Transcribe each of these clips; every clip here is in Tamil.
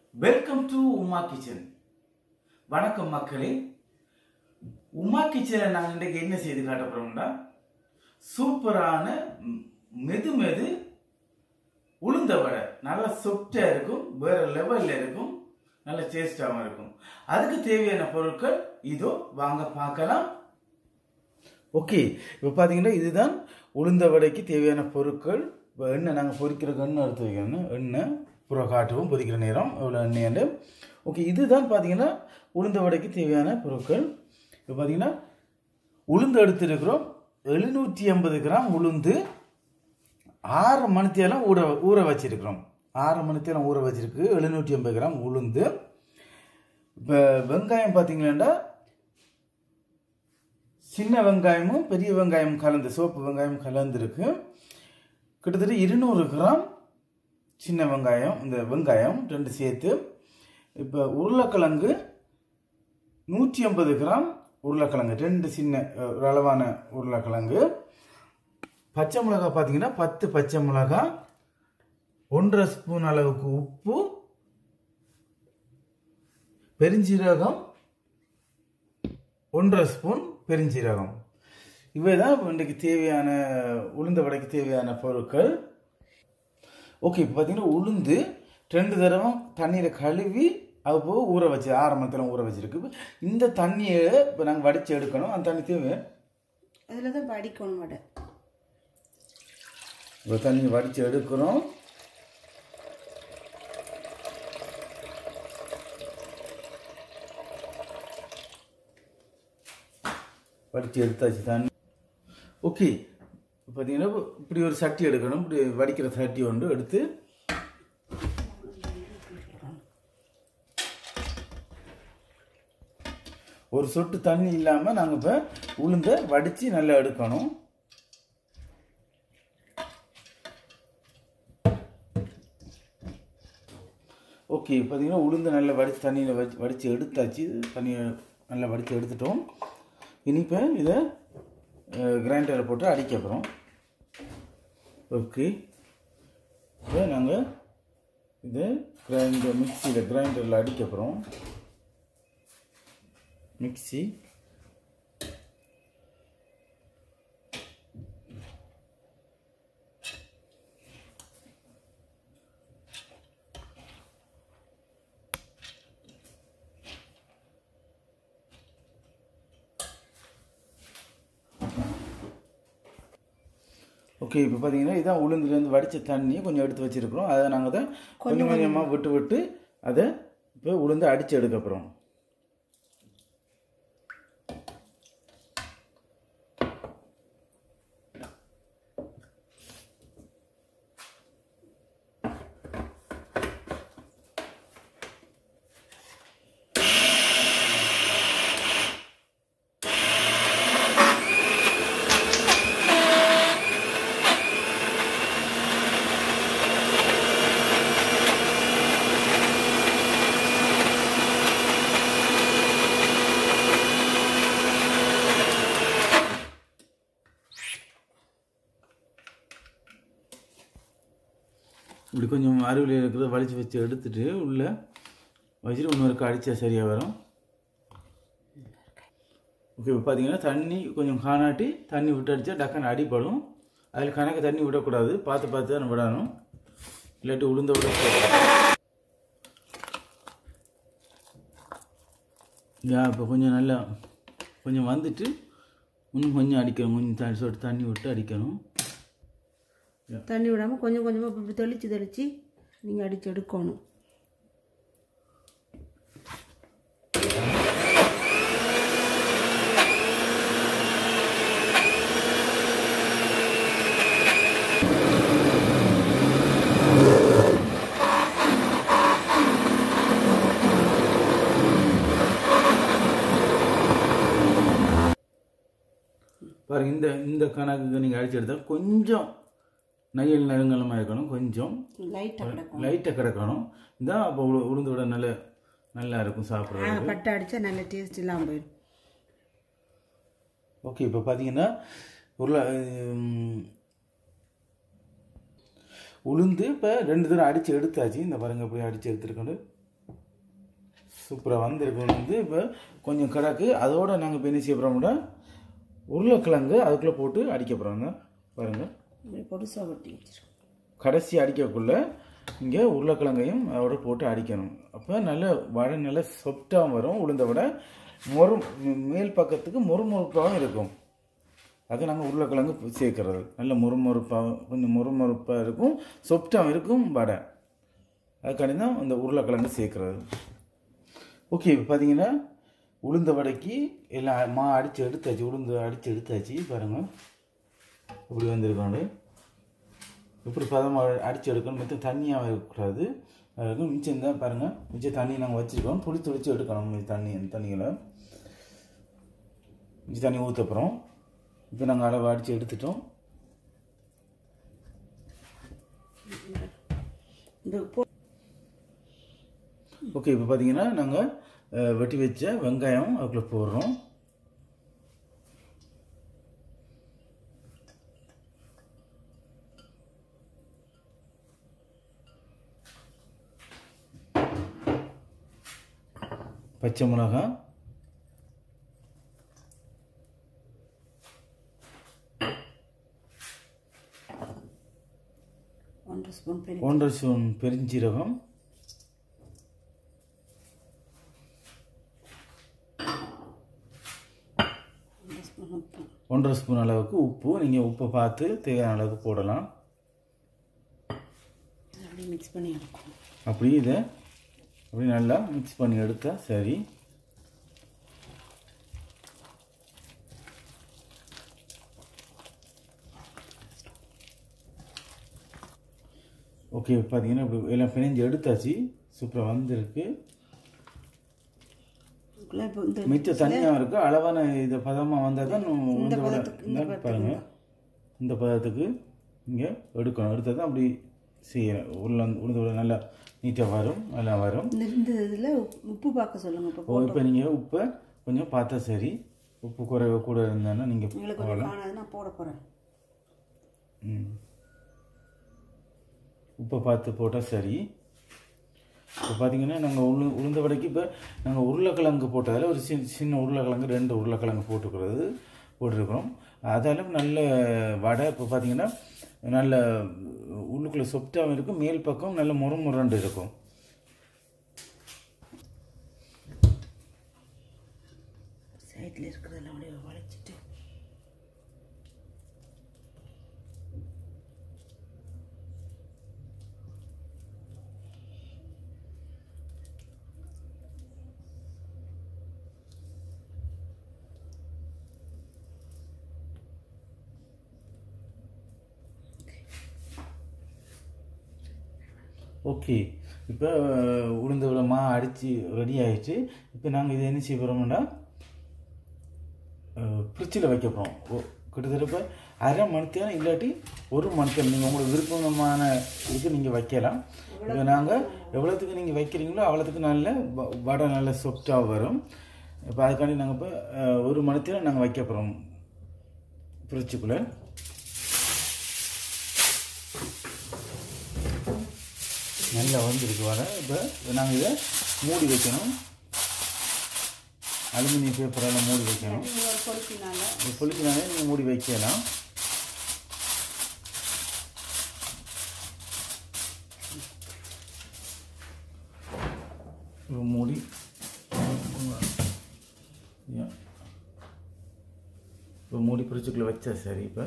வெல்கம் டு உமா கிச்சன் வணக்கம் மக்களே உமா கிச்சனில் நாங்கள் இன்றைக்கு என்ன செய்து காட்ட போறோம்னா சூப்பரான ம், மெது மெது உளுந்த வடை நல்லா சொப்டா இருக்கும் வேற லெவல்ல இருக்கும் நல்ல டேஸ்டாகவும் இருக்கும் அதுக்கு தேவையான பொருட்கள் இதோ வாங்க பார்க்கலாம் ஓகே இப்போ பார்த்தீங்கன்னா இதுதான் உளுந்த வடைக்கு தேவையான பொருட்கள் இப்போ எண்ணெய் நாங்கள் பொரிக்கிற எண்ணெய் எடுத்து வைக்கணும் எண்ணெய் புற காட்டுவோம் பொரிக்கிற நேரம் இவ்வளோ எண்ணெய் ஓகே இதுதான் பார்த்தீங்கன்னா உளுந்த வடைக்கு தேவையான பொருட்கள் இப்போ பார்த்தீங்கன்னா உளுந்து எடுத்துருக்கிறோம் எழுநூற்றி ஐம்பது கிராம் உளுந்து ஆறு மணித்தேலாம் ஊற ஊற வச்சிருக்கிறோம் ஆறு மணித்தேலாம் ஊற வச்சிருக்கு எழுநூற்றி ஐம்பது கிராம் உளுந்து இப்போ வெங்காயம் பார்த்தீங்கன்னா சின்ன வெங்காயமும் பெரிய வெங்காயம் கலந்து சோப்பு வெங்காயம் கலந்துருக்கு கிட்டத்தட்ட இருநூறு கிராம் சின்ன வெங்காயம் இந்த வெங்காயம் ரெண்டு சேர்த்து இப்போ உருளைக்கிழங்கு நூற்றி ஐம்பது கிராம் உருளைக்கிழங்கு ரெண்டு சின்ன அஹ், ஒரு அளவான உருளைக்கிழங்கு பச்சை மிளகாய் பார்த்தீங்கன்னா பத்து பச்சை மிளகாய் ஒன்றரை ஸ்பூன் அளவுக்கு உப்பு பெருஞ்சீரகம் ஒன்றரை ஸ்பூன் பெருஞ்சீரகம் இவை தான் இன்றைக்கு தேவையான உளுந்த வடைக்கு தேவையான பொருட்கள் ஓகே இப்போ பார்த்தீங்கன்னா உளுந்து ரெண்டு தடவை தண்ணீரை கழுவி அது போக ஊற வச்சு ஆரம்பத்தில் ஊற வச்சிருக்கு இப்ப இந்த தண்ணியை இப்போ நாங்கள் வடித்து எடுக்கணும் அந்த தண்ணி தேவை அதில் தான் படிக்கணும் வடை இப்போ தண்ணி வடித்து எடுக்கிறோம் வடித்து எடுத்தாச்சு தண்ணி ஓகே பார்த்தீங்கன்னா இப்படி ஒரு சட்டி எடுக்கணும் இப்படி வடிக்கிற சட்டி ஒன்று எடுத்து ஒரு சொட்டு தண்ணி இல்லாமல் நாங்கள் இப்போ உளுந்த வடித்து நல்லா எடுக்கணும் ஓகே பார்த்தீங்கன்னா உளுந்து நல்லா வடித்து தண்ணியில் வச்சு வடித்து எடுத்தாச்சு தண்ணியை நல்லா வடித்து எடுத்துட்டோம் இனி இப்போ இதை கிரைண்டரில் போட்டு அடிக்க போகிறோம் ஓகே இப்போ நாங்கள் இதை கிரைண்டர் மிக்சியில் கிரைண்டரில் அடிக்க போகிறோம் மிக்சி ஓகே இப்போ பார்த்தீங்கன்னா இதான் உளுந்துலேருந்து வடித்த தண்ணியை கொஞ்சம் எடுத்து வச்சிருக்கிறோம் அதை நாங்கள் தான் கொஞ்சம் கொஞ்சமாக விட்டு விட்டு அதை இப்போ உளுந்து அடித்து எடுக்க போகிறோம் இப்படி கொஞ்சம் அருவில் இருக்கிறத வலிச்சு வச்சு எடுத்துட்டு உள்ள வச்சுட்டு இன்னொருக்கு அடித்தா சரியாக வரும் ஓகே இப்போ பார்த்தீங்கன்னா தண்ணி கொஞ்சம் காணாட்டி தண்ணி விட்டு அடித்தா டக்குன்னு அடிப்படும் அதில் கணக்கு தண்ணி விடக்கூடாது பார்த்து பார்த்து தான் விடணும் இல்லாட்டி உளுந்த விட யா இப்போ கொஞ்சம் நல்லா கொஞ்சம் வந்துட்டு இன்னும் கொஞ்சம் அடிக்கணும் கொஞ்சம் தண்ணி சொட்டு தண்ணி விட்டு அடிக்கணும் தண்ணி விடாமல் கொஞ்சம் கொஞ்சமாக இப்படி தெளித்து தெளித்து நீங்கள் அடித்து எடுக்கணும் பாருங்க இந்த இந்த கணக்குக்கு நீங்கள் அடிச்சு எடுத்தால் கொஞ்சம் நையல் நெருங்கலமாக இருக்கணும் கொஞ்சம் லைட்டாக கிடக்கும் லைட்டாக கிடக்கணும் இதான் அப்போ உளு உளுந்து விட நல்ல நல்லா இருக்கும் சாப்பிட்றது ஆ பட்டை அடித்தா நல்ல டேஸ்ட் இல்லாமல் போயிடும் ஓகே இப்போ பார்த்தீங்கன்னா உருளை உம், உளுந்து இப்போ ரெண்டு தடவை அடித்து எடுத்தாச்சு இந்த பாருங்க போய் அடித்து எடுத்துருக்கணும் சூப்பராக வந்திருக்கு வந்து இப்போ கொஞ்சம் கிடக்கு அதோட நாங்கள் இப்போ என்ன செய்ய போகிறோம்னா உருளைக்கிழங்கு அதுக்குள்ளே போட்டு அடிக்க போகிறோங்க பாருங்கள் இப்படி பொடுசாக வெட்டி வச்சிருக்கோம் கடைசி அடிக்கக்குள்ள இங்கே உருளைக்கிழங்கையும் அதோட போட்டு அடிக்கணும் அப்போ நல்ல வடை நல்ல சொப்டாகவும் வரும் உளுந்த விட மொறு மேல் பக்கத்துக்கு மொறுமொறுப்பாகவும் இருக்கும் அது நாங்கள் உருளைக்கிழங்கு சேர்க்கறது நல்ல மொறுமொறுப்பாக கொஞ்சம் மொறுமொறுப்பாக இருக்கும் சொப்டாகவும் இருக்கும் வடை அதுக்காண்டி தான் இந்த உருளைக்கிழங்கு சேர்க்கறது ஓகே இப்போ பார்த்தீங்கன்னா உளுந்த வடைக்கு எல்லாம் மா அடித்து எடுத்தாச்சு உளுந்து அடித்து எடுத்தாச்சு பாருங்கள் இப்படி வந்திருக்காண்டு இப்படி பதமாக அடித்து எடுக்கணும் மற்ற தண்ணியாக இருக்கக்கூடாது அதுக்கு மிச்சம் தான் பாருங்கள் மிச்சம் தண்ணி நாங்கள் வச்சுருக்கோம் துளி துளிச்சு எடுக்கணும் மிச்ச தண்ணி அந்த தண்ணிகளை மிச்சம் தண்ணி ஊற்றப்புறோம் இப்போ நாங்கள் அளவு அடித்து எடுத்துட்டோம் இந்த பொ ஓகே இப்போ பார்த்தீங்கன்னா நாங்கள் வெட்டி வச்ச வெங்காயம் அதுக்குள்ளே போடுறோம் பச்சை மிளகாய் ஒன்றரை ஸ்பூன் பெரிய ஒன்றரை ஸ்பூன் பெருஞ்சீரகம் ஒன்றரை ஸ்பூன் உப்பு ஒன்றரை ஸ்பூன் அளவுக்கு உப்பு நீங்கள் உப்பை பார்த்து தேவையான அளவுக்கு போடலாம் இதை அப்படியே மிக்ஸ் பண்ணி எடுக்கும் அப்படி இதை அப்படி நல்லா மிக்ஸ் பண்ணி எடுத்தா சரி ஓகே பார்த்தீங்கன்னா இப்படி எல்லாம் பிணைஞ்சு எடுத்தாச்சு சூப்பராக வந்திருக்கு இதுக்குள்ள இப்போ இந்த மிச்ச தனியாக இருக்குது அளவான இது பதமாக வந்தால் தான் உளுந்த வடை பதத்துக்கு- இந்த இந்த பாருங்க இந்த பதத்துக்கு இங்கே எடுக்கணும் எடுத்தால் தான் அப்படி செய்ய உள்ள உளுந்த வடை நல்லா நீட்டாக வரும் நல்லா வரும் இந்த இந்த இதில் உப்பு பார்க்க சொல்லுங்கள் இப்போ ஓ இப்போ நீங்கள் உப்பை கொஞ்சம் பார்த்தா சரி உப்பு குறைவ கூட இருந்தானா நீங்கள் எங்களுக்கு கொஞ்சம் காணாது நான் போட போகிறேன் ம் உப்பை பார்த்து போட்டால் சரி இப்போ பார்த்தீங்கன்னா நாங்கள் உளு உளுந்த வடைக்கு இப்போ நாங்கள் உருளைக்கிழங்கு போட்டதில் ஒரு சின்ன சின்ன உருளைக்கிழங்கு ரெண்டு உருளைக்கிழங்கு போட்டுக்கிறது போட்டிருக்கிறோம் அதால நல்ல வடை இப்போ பார்த்தீங்கன்னா நல்ல உள்ளுக்குள்ளே சொப்டாகவும் இருக்கும் மேல் பக்கம் நல்ல முறு முரண்டு இருக்கும் சைடில் இருக்கிறதெல்லாம் அப்படியே வளைச்சிட்டு ஓகே இப்போ உளுந்த விளமா அடித்து ரெடி ஆயிடுச்சு இப்போ நாங்கள் இதை என்ன செய்ய போகிறோம்னா ஃப்ரிட்ஜில் வைக்க போகிறோம் ஓ கிட்டத்தட்ட இப்போ அரை மணித்தேரம் இல்லாட்டி ஒரு மணித்தேரம் நீங்கள் உங்களுக்கு விருப்பமான இதுக்கு நீங்கள் வைக்கலாம் இப்போ நாங்கள் எவ்வளோத்துக்கு நீங்கள் வைக்கிறீங்களோ அவ்வளோத்துக்கு நல்ல வ- வடை நல்ல சொப்டாக வரும் இப்போ அதுக்காண்டி நாங்கள் இப்போ அஹ், ஒரு மணித்தேரம் நாங்கள் வைக்க போகிறோம் ஃப்ரிட்ஜுக்குள்ளே நல்லா வந்திருக்கு வர இப்போ நாங்கள் இதை மூடி வைக்கணும் அலுமினியம் பேப்பரால் மூடி வைக்கணும் நீங்கள் ஒரு பொறுப்பினால இது பொலிச்சினாலே நீங்கள் மூடி வைக்கலாம் இப்போ மூடி Yeah. இப்போ மூடி பிடிச்சிக்குள்ளே வச்சா சரி இப்போ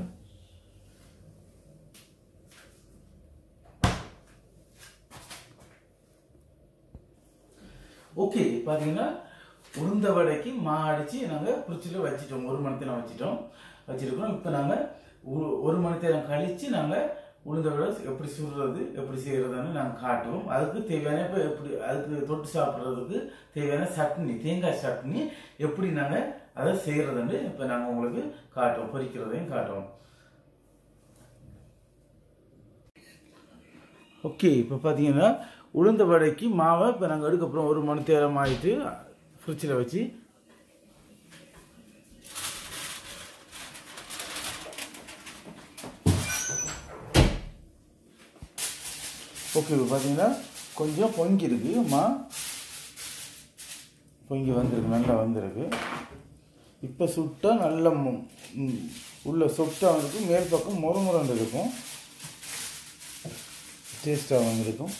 ஓகே பார்த்தீங்கன்னா உளுந்த வடைக்கு மா அடித்து நாங்கள் ஃப்ரிட்ஜில் வச்சிட்டோம் ஒரு மணி நேரம் வச்சிட்டோம் வச்சிருக்கோம் இப்போ நாங்கள் ஒரு மணி நேரம் கழித்து நாங்கள் உளுந்த வடை எப்படி சுடுறது எப்படி செய்கிறதுன்னு நாங்கள் காட்டுவோம் அதுக்கு தேவையான இப்போ எப்படி அதுக்கு தொட்டு சாப்பிட்றதுக்கு தேவையான சட்னி தேங்காய் சட்னி எப்படி நாங்கள் அதை செய்கிறதுன்னு இப்போ நாங்கள் உங்களுக்கு காட்டுவோம் பொரிக்கிறதையும் காட்டுவோம் ஓகே இப்போ பார்த்தீங்கன்னா உளுந்த வடைக்கு மாவை இப்போ நாங்கள் எடுக்க போகிறோம் ஒரு மணி நேரம் ஆகிட்டு ஃப்ரிட்ஜில் வச்சு ஓகே இப்போ பார்த்தீங்கன்னா கொஞ்சம் பொங்கி இருக்கு மா பொங்கி வந்திருக்கு நல்லா வந்திருக்கு இப்போ சுட்டா நல்ல மு- ம், உள்ள சொட்டாக இருக்கும் மேல் பக்கம் முறு முரண்டு இருக்கும் டேஸ்ட்டாக வந்திருக்கும்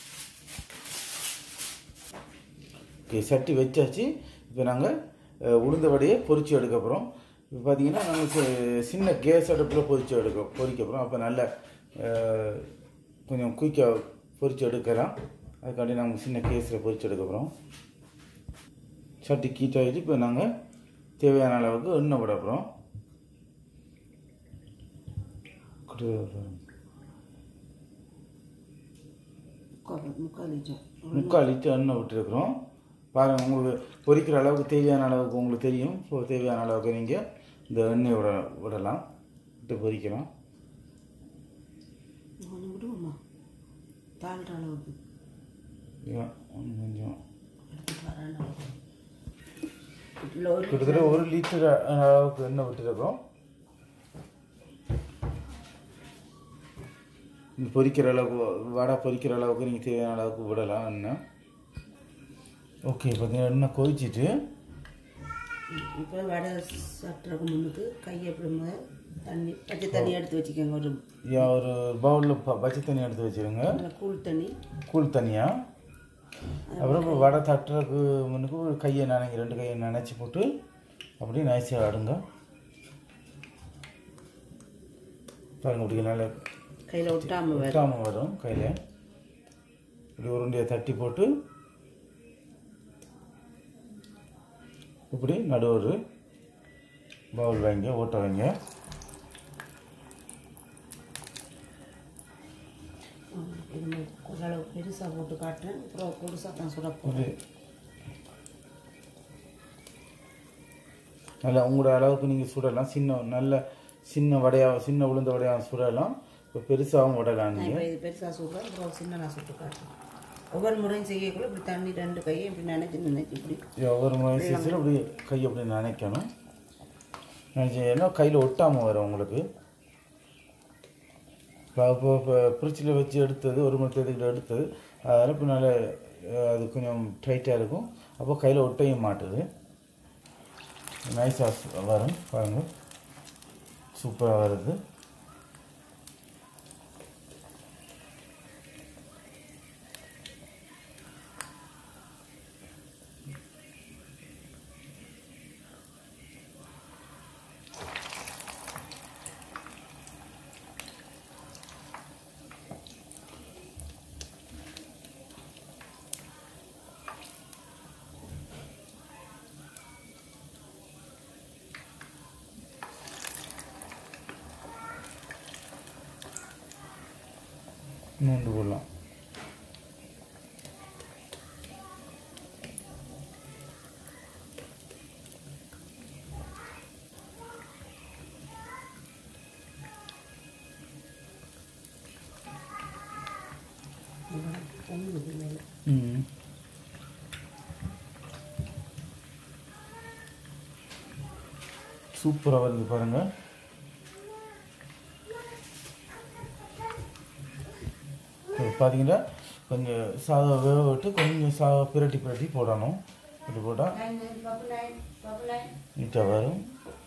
ஓகே சட்டி வச்சாச்சு இப்போ நாங்கள் உளுந்த வடையை பொரிச்சு எடுக்க போகிறோம் இப்போ பார்த்தீங்கன்னா நாங்கள் சி- சின்ன கேஸ் அடுப்பில் பொரிச்சு எடுக்க பொரிக்க போகிறோம் அப்போ நல்ல அஹ், கொஞ்சம் குயிக்காக பொரிச்சு எடுக்கலாம் அதுக்காண்டி நாங்கள் சின்ன கேஸில் பொரிச்சு எடுக்க போகிறோம் சட்டி கீட்டாகிட்டு இப்போ நாங்கள் தேவையான அளவுக்கு எண்ணெய் விட போகிறோம் முக்கால் முக்கால் லிட்டர் முக்கால் லிட்டர் எண்ணெய் விட்டுருக்குறோம் பாருங்கள் உங்களுக்கு பொரிக்கிற அளவுக்கு தேவையான அளவுக்கு உங்களுக்கு தெரியும் ஸோ தேவையான அளவுக்கு நீங்கள் இந்த எண்ணெய் விட விடலாம் விட்டு பொரிக்கலாம் கொஞ்சம் விடுவோம்மா தாழ்ற அளவுக்கு ஏன், இன்னும் கொஞ்சம் எடுத்துட்டு வரேன் அளவுக்கு இதில் ஒரு கிட்டத்தட்ட ஒரு லிட்டர் அளவுக்கு எண்ணெய் விட்டுருக்கோம் இந்த பொரிக்கிற அளவுக்கு வடை பொரிக்கிற அளவுக்கு நீங்கள் தேவையான அளவுக்கு விடலாம் எண்ணெய் ஓகே பார்த்தீங்கன்னா எண்ணெய் கொதிச்சிட்டு இப்போ வடை சாப்பிட்றதுக்கு முன்னுக்கு கையை எப்படி முதல் தண்ணி பச்சை தண்ணி எடுத்து வச்சுக்கோங்க ஒரு யா, ஒரு பவுலில் பச்சை தண்ணி எடுத்து வச்சுருங்க நல்ல கூழ் தண்ணி கூழ் தண்ணியாக அப்புறம் இப்போ வடை தட்டுறதுக்கு முன்னுக்கு ஒரு கையை நனைங்க ரெண்டு கையை நனைச்சி போட்டு அப்படியே நைஸாக அடுங்க பாருங்க இப்படி நல்லா கையில் ஒட்டாமல் வரும் வெட்டாமல் வரும் கையில் இப்படி உருண்டையை தட்டி போட்டு இப்படி நடுவர் பவுல் வைங்க ஓட்ட வைங்க இது மாதிரி ஓரளவு பெருசாக போட்டு காட்டுறேன் அப்புறம் பெருசாக தான் சுட போகிறேன் இப்படி நல்லா உங்களோட அளவுக்கு நீங்கள் சுடலாம் சின்ன நல்ல சின்ன வடையாக சின்ன உளுந்த வடையாக சுடலாம் இப்போ பெருசாகவும் விடலாம் நான் நீங்கள் இப்போ இது பெருசாக சுடுறேன் அப்புறம் சின்ன நான் சுட்டு காட்டுறேன் ஒவ்வொரு முறையும் செய்யக்குள்ள இப்படி தண்ணி ரெண்டு கையை இப்படி நினைச்சு நினைச்சு இப்படி ஒவ்வொரு முறை சீசில் இப்படி கை அப்படி நினைக்கணும் நினச்சிங்கன்னா கையில் ஒட்டாமல் வரும் உங்களுக்கு இப்போ இப்போ இப்போ ஃப்ரிட்ஜில் வச்சு எடுத்தது ஒரு மணி தேதிக்கிட்ட எடுத்தது அதனால் இப்போ நல்ல அஹ், அது கொஞ்சம் டைட்டாக இருக்கும் அப்போ கையில் ஒட்டையும் மாட்டுது நைஸாக வரும் பாருங்கள் சூப்பராக வருது நோண்டு போடலாம் பொங்குது மேலே ம் சூப்பராக வருது பாருங்கள் பார்த்தீங்கன்னா கொஞ்சம் சாதம் வேக விட்டு கொஞ்சம் சா பிரட்டி பிரட்டி போடணும் இப்படி போட்டால் நீட்டாக வரும்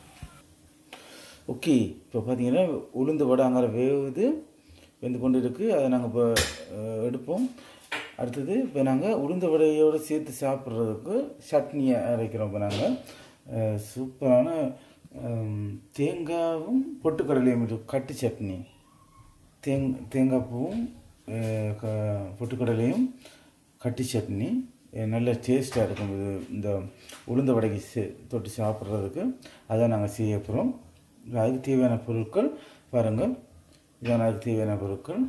ஓகே இப்போ பார்த்தீங்கன்னா உளுந்து வடை அங்கே வேகுது வெந்து கொண்டு இருக்குது அதை நாங்கள் இப்போ அஹ், எடுப்போம் அடுத்தது இப்போ நாங்கள் உளுந்த வடையோடு சேர்த்து சாப்பிட்றதுக்கு சட்னியை அரைக்கிறோம் இப்போ நாங்கள் சூப்பரான ஹம், தேங்காவும் பொட்டுக்கடலையும் இருக்கு கட்டு சட்னி தேங் தேங்காய் பூவும் அஹ், க- பொட்டுக்கடலையும் கட்டி சட்னி அஹ், நல்ல டேஸ்ட்டாக இருக்கும் இது இந்த உளுந்த வடைக்கு சே தொட்டு சாப்பிட்றதுக்கு அதை நாங்கள் செய்ய போகிறோம் அதுக்கு தேவையான பொருட்கள் பாருங்கள் இதான அதுக்கு தேவையான பொருட்கள்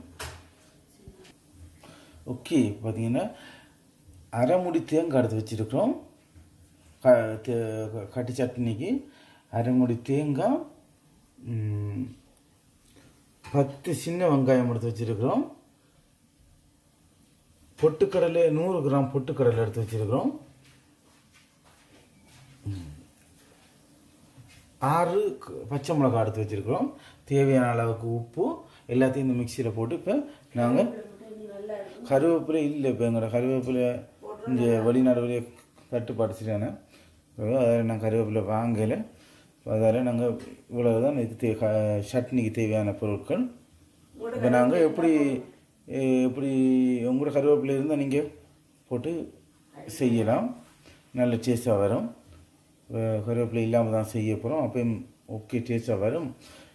ஓகே பார்த்தீங்கன்னா அரை முடி தேங்காய் எடுத்து வச்சுருக்கிறோம் க தே- கட்டி சட்னிக்கு அரை முடி தேங்காய் ம், பத்து சின்ன வெங்காயம் எடுத்து வச்சிருக்கிறோம் பொட்டுக்கடலை நூறு கிராம் பொட்டுக்கடலை எடுத்து வச்சிருக்கிறோம் ம். ஆறு க- பச்சை மிளகாய் எடுத்து வச்சிருக்கிறோம் தேவையான அளவுக்கு உப்பு எல்லாத்தையும் இந்த மிக்சியில் போட்டு இப்போ நாங்கள் கருவேப்பிலை இல்லை இப்போ எங்களோட கருவேப்பிலை இங்கே வெளிநாடு வழியாக தட்டுப்பாடு சரியான அதில் நான் கருவேப்பிலை வாங்கலை அதால் நாங்கள் இவ்வளவு தான் இது தே க- சட்னிக்கு தேவையான பொருட்கள் இப்போ நாங்கள் எப்படி எ- எப்படி உங்களோட கருவேப்பிலை இருந்தால் நீங்கள் போட்டு செய்யலாம் நல்ல டேஸ்ட்டாக வரும் அஹ் கருவேப்பிலை இல்லாமல் தான் செய்ய போகிறோம் அப்பயும் ஓகே டேஸ்ட்டாக வரும்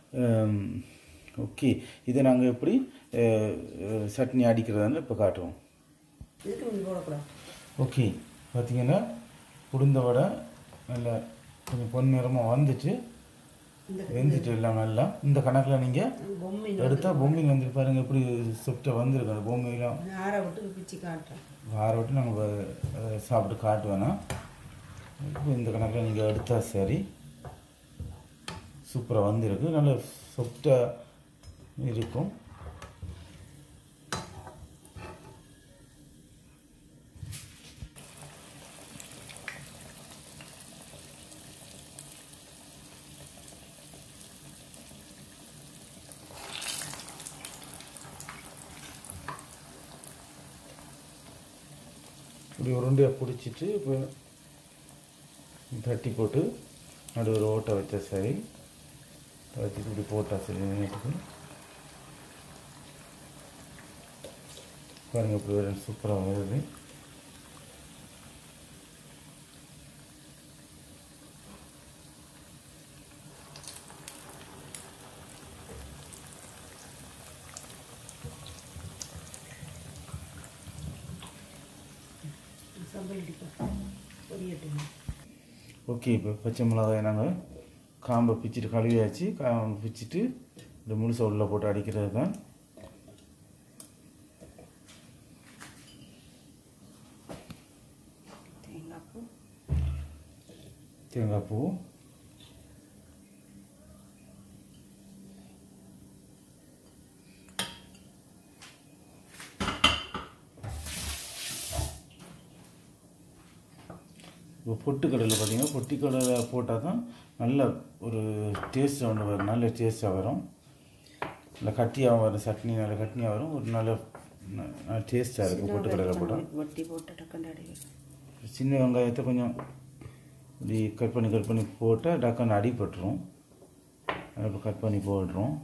ஓகே இதை நாங்கள் எப்படி அஹ், அஹ், சட்னி அடிக்கிறதான்னு இப்போ காட்டுவோம் இதுக்கு மீன் போடக்கூடாது ஓகே பார்த்தீங்கன்னா உளுந்த வடை நல்லா கொஞ்சம் பொன்னிறமாக வந்துச்சு இந்த வெந்துட்டு எல்லாம் நல்லா இந்த கணக்கில் நீங்கள் பொம்மை எடுத்தால் பொம்மைங்க வந்துட்டு பாருங்க எப்படி சொப்டாக வந்திருக்கு அந்த பொம்மையெல்லாம் ஆற விட்டு பிச்சு காட்டுறேன் வார விட்டு நாங்கள் சாப்பிட்டு காட்டுவேனா இப்போ இந்த கணக்கில் நீங்கள் எடுத்தால் சரி சூப்பராக வந்திருக்கு நல்ல சொப்டாக இருக்கும் இப்படி உருண்டையாக பிடிச்சிட்டு இப்போ தட்டி போட்டு நடுவில் ஓட்டை வச்சா சரி வச்சுட்டு இப்படி போட்டா சரி நீட்டுக்கு பாருங்க இப்படி வரும் சூப்பராக வருது சம்பல் அடிப்பேன் பொரியட்டும் ஓகே இப்போ பச்சை மிளகாய் நாங்கள் காம்பை பிச்சுட்டு கழுவியாச்சு காம்பை பிச்சுட்டு இந்த முழுசை உள்ள போட்டு அடிக்கிறது தான் தேங்காய் பூ தேங்காய் பூ இப்போ பொட்டுக்கடலை பார்த்தீங்கன்னா பொட்டிக்கடலை போட்டால் தான் நல்ல ஒரு டேஸ்ட் ஒன்று வரும் நல்ல டேஸ்ட்டாக வரும் நல்ல கட்டியாகவும் வரும் சட்னி நல்ல கட்டியாக வரும் ஒரு நல்ல நல்ல டேஸ்ட்டாக இருக்கும் பொட்டுக்கடலை போட்டால் வட்டி போட்டு டக்குன்னு அடிக்கும் சின்ன வெங்காயத்தை கொஞ்சம் இப்படி கட் பண்ணி கட் பண்ணி போட்டால் டக்குன்னு அடிபட்டுரும் அதை இப்போ கட் பண்ணி போடுறோம்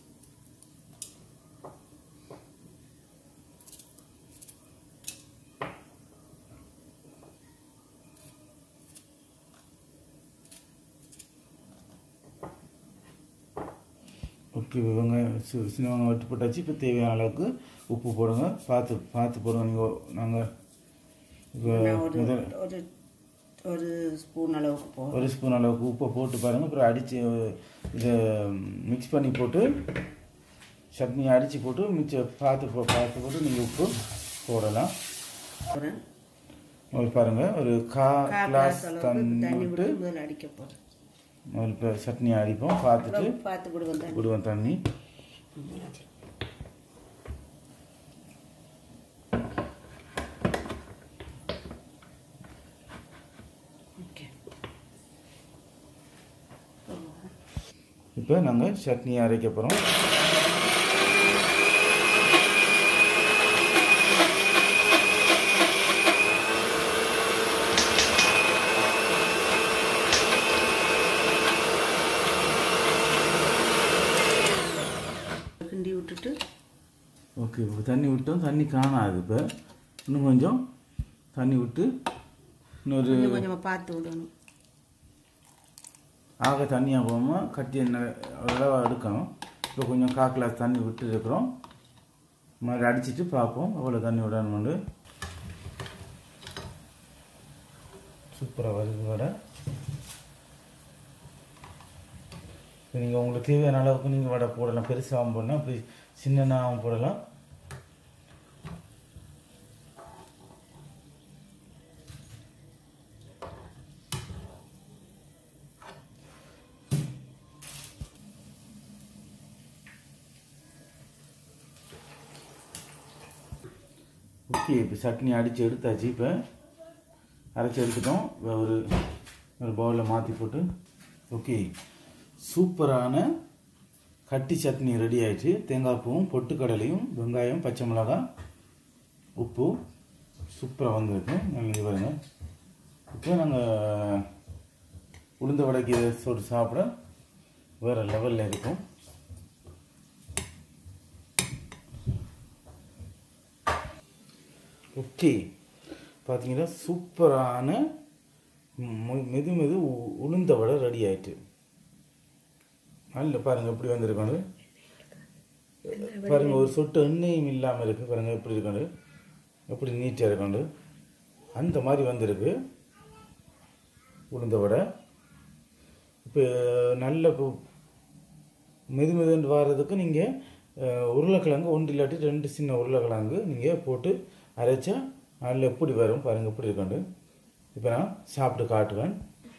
ஓகே வெங்காயம் சி- சின்ன வெங்காயம் வெட்டி போட்டாச்சு இப்போ தேவையான அளவுக்கு உப்பு போடுங்க பார்த்து பார்த்து போடுங்க நீங்கள் நாங்கள் இப்போ நான் ஒரு முதல் ஒரு ஒரு ஸ்பூன் அளவுக்கு போதும் ஒரு ஸ்பூன் அளவுக்கு உப்பை போட்டு பாருங்கள் அப்புறம் அடித்து இதை மிக்ஸ் பண்ணி போட்டு சட்னி அடித்து போட்டு மிச்ச பார்த்து போ பார்த்து போட்டு நீங்கள் உப்பு போடலாம் போகிறேன் ஒரு பாருங்கள் ஒரு கா கால் கிளாஸ் கிளாஸ் அளவுக்கு தண்ணி தண்ணி விட்டு விட்டு முதல்ல அடிக்க போகிறேன் முதல்ல இப்போ சட்னி அடிப்போம் பார்த்துட்டு அப்புறம் பார்த்து விடுவேன் தண்ணி விடுவோம் தண்ணி ஓகே இப்போ நாங்கள் சட்னி அரைக்க போகிறோம் கிண்டி விட்டுட்டு ஓகே இப்போ தண்ணி விட்டோம் தண்ணி காணாது இப்போ இன்னும் கொஞ்சம் தண்ணி விட்டு இன்னொரு கொஞ்சம் கொஞ்சமாக பார்த்து விடணும் ஆக தண்ணியாக போகாமல் கட்டி அளவாக எடுக்கணும் இப்போ கொஞ்சம் கால் கிளாஸ் தண்ணி விட்டு இருக்கிறோம் மாதிரி அடிச்சிட்டு பார்ப்போம் எவ்வளோ தண்ணி விடணும்னு சூப்பராக வருது வடை இப்போ நீங்கள் உங்களுக்கு தேவையான அளவுக்கு நீங்கள் வடை போடலாம் பெருசாகவும் போடலாம் அப்படி சின்னனாகவும் போடலாம் ஓகே இப்போ சட்னி அடித்து எடுத்தாச்சு இப்போ அரைச்சி எடுத்துட்டோம் இப்போ ஒரு ஒரு பவுலில் மாற்றி போட்டு ஓகே சூப்பரான கட்டி சட்னி ரெடி ஆயிடுச்சு தேங்காய் பூவும் பொட்டுக்கடலையும் வெங்காயம் பச்சை மிளகாய் உப்பு சூப்பராக வந்திருக்கு நல்லா இங்க பாருங்க இப்போ நாங்கள் உளுந்த வடைக்கு இதை சுட்டு சாப்பிட வேறு லெவலில் இருக்கும் ஓகே பார்த்தீங்கன்னா சூப்பரான மு- மெது மெது உ- உளுந்த வடை ரெடி ஆயிட்டு நல்ல பாருங்க எப்படி வந்திருக்கானு பாருங்க ஒரு சொட்டு எண்ணெயும் இல்லாமல் இருக்கு பாருங்க எப்படி இருக்காண்டு எப்படி நீட்டாக இருக்காண்டு அந்த மாதிரி வந்திருக்கு உளுந்த வடை இப்போ நல்ல இப்போ மெது மெதுன்னு வர்றதுக்கு நீங்கள் உருளைக்கிழங்கு ஒன்று இல்லாட்டி ரெண்டு சின்ன உருளைக்கிழங்கு நீங்கள் போட்டு அரைச்சா அதில் எப்படி வரும் பாருங்கள் எப்படி இருக்காண்டு இப்போ நான் சாப்பிட்டு காட்டுவேன்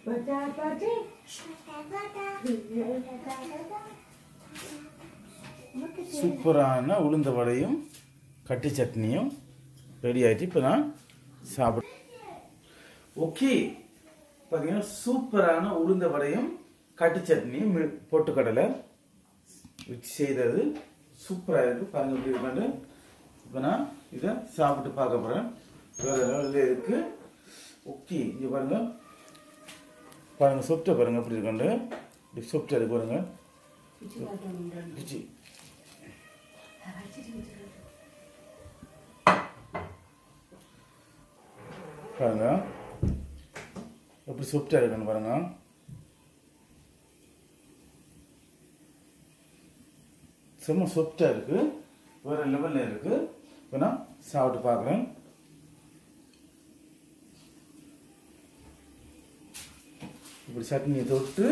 சூப்பரான உளுந்த வடையும் கட்டி சட்னியும் ரெடி ஆயிட்டு இப்போ நான் சாப்பிட ஓகே பார்த்தீங்கன்னா சூப்பரான உளுந்த வடையும் கட்டி சட்னியும் மி- பொட்டுக்கடலை வச்சு செய்தது சூப்பராக இருக்கு பாருங்க எப்படி இருக்காண்டு இப்போ நான் இதை சாப்பிட்டு பார்க்க போகிறேன் வேற லெவலில் இருக்கு ஓகே இங்கே பாருங்க பாருங்க சொப்டை பாருங்க எப்படி இருக்காண்டு இப்படி சொப்டை இருக்கு பாருங்க ருச்சி பாருங்க எப்படி சொப்டா இருக்குன்னு பாருங்க செம்ம சொப்டா இருக்கு வேற லெவல்ல இருக்கு இப்போ நான் சாப்பிட்டு பார்க்குறேன் இப்படி சட்னியை தொட்டு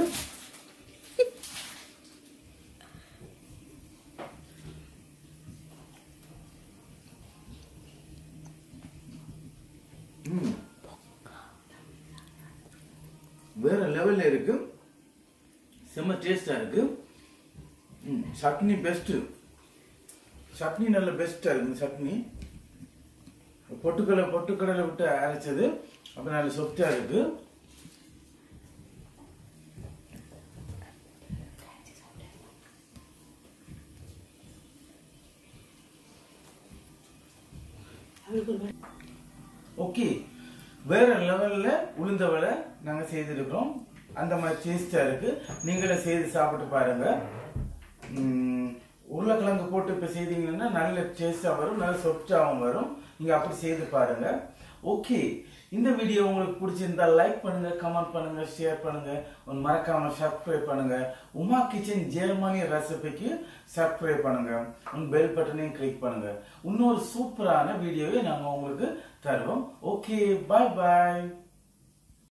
ம். வேற லெவல்ல இருக்கு செம்ம டேஸ்டா இருக்கு ம், சட்னி பெஸ்ட் சட்னி நல்ல பெஸ்டா இருக்கு இந்த சட்னி பொட்டுக்கடலை பொட்டுக்கடலை விட்டு அரைச்சது அப்ப நல்ல சொப்டா இருக்கு ஓகே வேற லெவல்ல உளுந்த வடை நாங்க செய்திருக்கிறோம் அந்த மாதிரி டேஸ்டா இருக்கு நீங்களே செய்து சாப்பிட்டு பாருங்க உம், உருளைக்கிழங்கு போட்டு இப்ப செய்தீங்கன்னா நல்ல டேஸ்டா வரும் நல்ல சொப்டாவும் வரும் நீங்க அப்படி செய்து பாருங்க ஓகே இந்த வீடியோ உங்களுக்கு பிடிச்சிருந்தா லைக் பண்ணுங்க கமெண்ட் பண்ணுங்க ஷேர் பண்ணுங்க ஒரு மறக்காம சப்ஸ்கிரைப் பண்ணுங்க உமா கிச்சன் ஜெர்மனி ரெசிபிக்கு சப்ஸ்கிரைப் பண்ணுங்க உங்க பெல் பட்டனையும் கிளிக் பண்ணுங்க இன்னொரு சூப்பரான வீடியோவை நாங்க உங்களுக்கு தருவோம் ஓகே பாய் பாய்